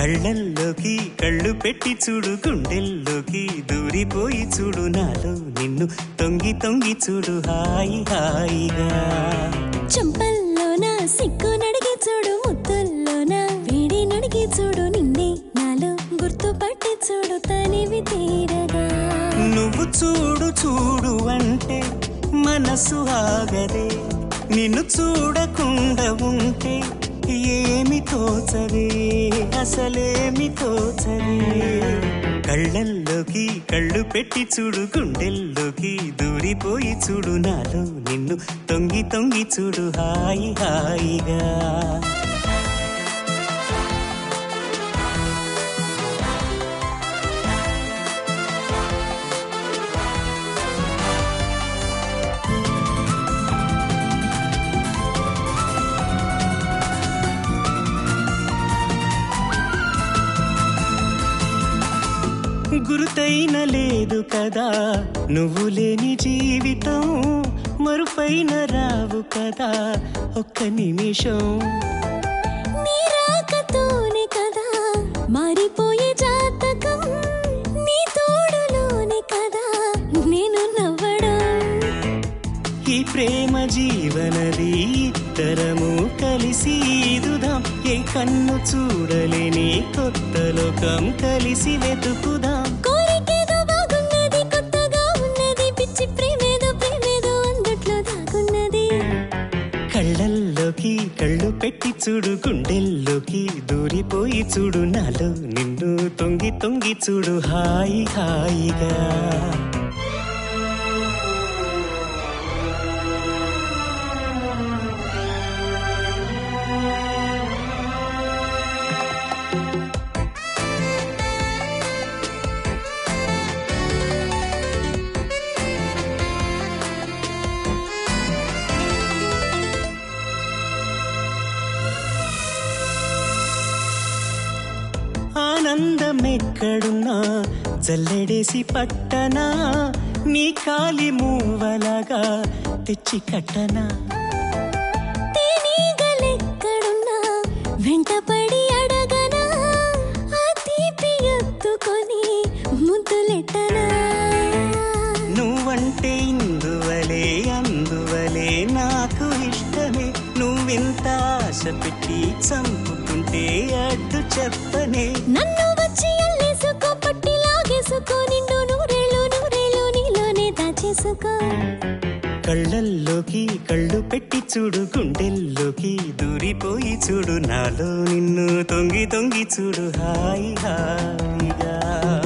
కళ్ళల్లోకి కళ్ళు పెట్టి చూడు గుండెల్లోకి దూరిపోయి చూడు నాలో నిన్ను తొంగి తొంగి చూడు హాయి హాయిగా చంపల్లోన సిగ్గు నడిగి చూడు ముద్దుల్లోన వేడి నడిగి చూడు నిన్నే నాలో గుర్తుపట్టి చూడు తనివి తీరగా నువ్వు చూడు చూడు అంటే మనసు ఆగదే నిన్ను చూడకుండా ఉంటే ఏమి తోచదే అసలేమి తోచదే కళ్ళల్లోకి కళ్ళు పెట్టి చూడు గుండెల్లోకి దూరిపోయి చూడు నాలో నిన్ను తొంగి తొంగి చూడు హాయి హాయిగా గురుతైన లేదు కదా నువ్వు లేని జీవితం మరుపైన రావు కదా ఒక్క నిమిషం నీ రాకతోనే కదా మారిపోయే జాతకం నీ తోడులోనే కదా నేను నవ్వడం ఈ ప్రేమ జీవనది ఇద్దరము కలిసి ఈదుదాం ఏ కన్ను చూడలేని కొత్త లోకం కలిసి వెతుకుదాం కోరికేదో బాగున్నది కొత్తగా ఉన్నది పిచ్చి ప్రేమేదో ప్రేమేదో అందుట్లో దాగున్నది కళ్ళల్లోకి కళ్ళు పెట్టి చూడు గుండెల్లోకి దూరిపోయి చూడు నాలో నిన్ను తొంగి తొంగి చూడు హాయి హాయిగా ఆనందమెక్కడున్నా జల్లెడేసి పట్టనా నీ కాలి మూవలగా తెచ్చి కట్టనా తేనీగలెక్కడున్నా వెంటపడి అడగనా ఆ తీపి ఎత్తుకొని ముద్దులెట్టనా నువ్వంటే ఇందువలే అందువలే నాకు ఇష్టమే నువ్వింత ఆశ పెట్టి చంపుతుంటే అడ్డు చెప్పనే నన్ను వచ్చి అల్లేసుకో పట్టి లాగేసుకో నిండు నూరేళ్ళు నూరేళ్ళు నీలోనే దాచేసుకో కళ్ళల్లోకి కళ్ళు పెట్టి చూడు గుండెల్లోకి దూరిపోయి చూడు నాలో నిన్ను తొంగి తొంగి చూడు హాయి హాయిగా